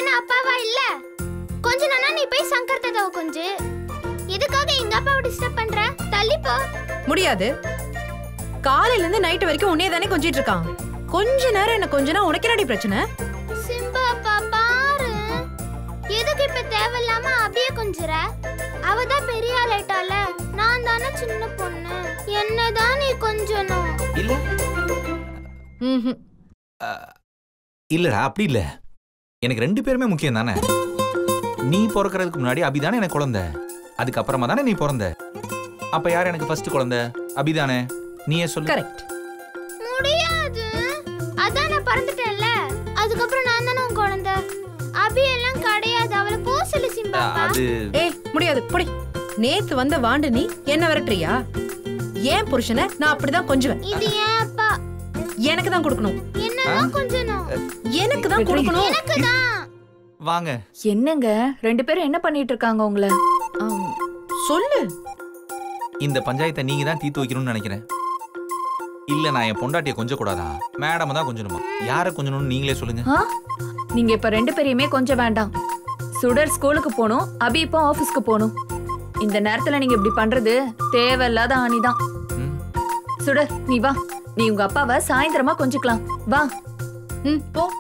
நான் அப்பாவா இல்ல கொஞ்ச நானா நீ போய் சங்கர் தாத்தாவை கொஞ்சு எதுக்காக எங்க அப்பாவை டிஸ்டர்ப் பண்ற தள்ளி போ முடியாது காலையில இருந்து நைட் வரைக்கும் உன்னைய தானே கொஞ்சிட்டு இருக்கான் கொஞ்ச நேரம் என்ன கொஞ்சனா உனக்கு என்னடி பிரச்சனை சிம்பு அப்பா பாரு எதுக்கு இப்ப தேவையில்லாம அபிய கொஞ்சுற அவ தான் பெரிய ஆளாயிட்டால நான் தானே சின்ன பொண்ணு என்னதான் நீ கொஞ்சணும் இல்ல ம்ஹும். இல்லடா அப்படி இல்ல எனக்கு ரெண்டு பேருமே முக்கியம் தானே நீ பிறக்கறதுக்கு முன்னாடி அபிதானே எனக்கு குழந்தை அதுக்கப்புறமா தானே நீ பிறந்த அப்ப யார் எனக்கு ஃபர்ஸ்ட் குழந்தை அபிதானே நீயே சொல்லு கரெக்ட் முடியாது அதான் நான் பறந்துட்டேன்ல அதுக்கப்புறம் நான் தானே உன் குழந்தை அபி எல்லாம் கிடையாது அவளை போ சொல்லு சிம்பா அஹ், அது ஏய் முடியாது போடி நேத்து வந்த வாண்டு நீ என்ன விரட்டுறியா ஏன் புருஷனை நான் அப்படிதான் கொஞ்சுவேன் இது ஏன் அப்பா எனக்கு தான் கொடுக்கணும் என்னதான் கொஞ்சணும் எனக்கு தான் கொடுக்கணும் எனக்கு தான் வாங்க என்னங்க ரெண்டு பேரும் என்ன பண்ணிட்டு இருக்காங்க உங்களை ஆம், சொல்லு இந்த பஞ்சாயத்தை நீங்க தான் தீர்த்து வைக்கணும்னு நினைக்கிறேன் இல்ல நான் என் பொண்டாட்டியை கொஞ்சம் கூடாதா மேடம் தான் கொஞ்சணுமா யாரை கொஞ்சணும்னு நீங்களே சொல்லுங்க ஆ? நீங்க இப்ப ரெண்டு பேரையுமே கொஞ்சம் வேண்டாம் சுடர் ஸ்கூலுக்கு போகணும் அபி இப்போ ஆபீஸ்க்கு போகணும் இந்த நேரத்துல நீங்க இப்படி பண்றது தேவையில்லாத ஆணிதான் ம். சுடர் நீ வா நீ உங்க அப்பாவை சாயந்தரமா கொஞ்சிக்கலாம் வா ம் போ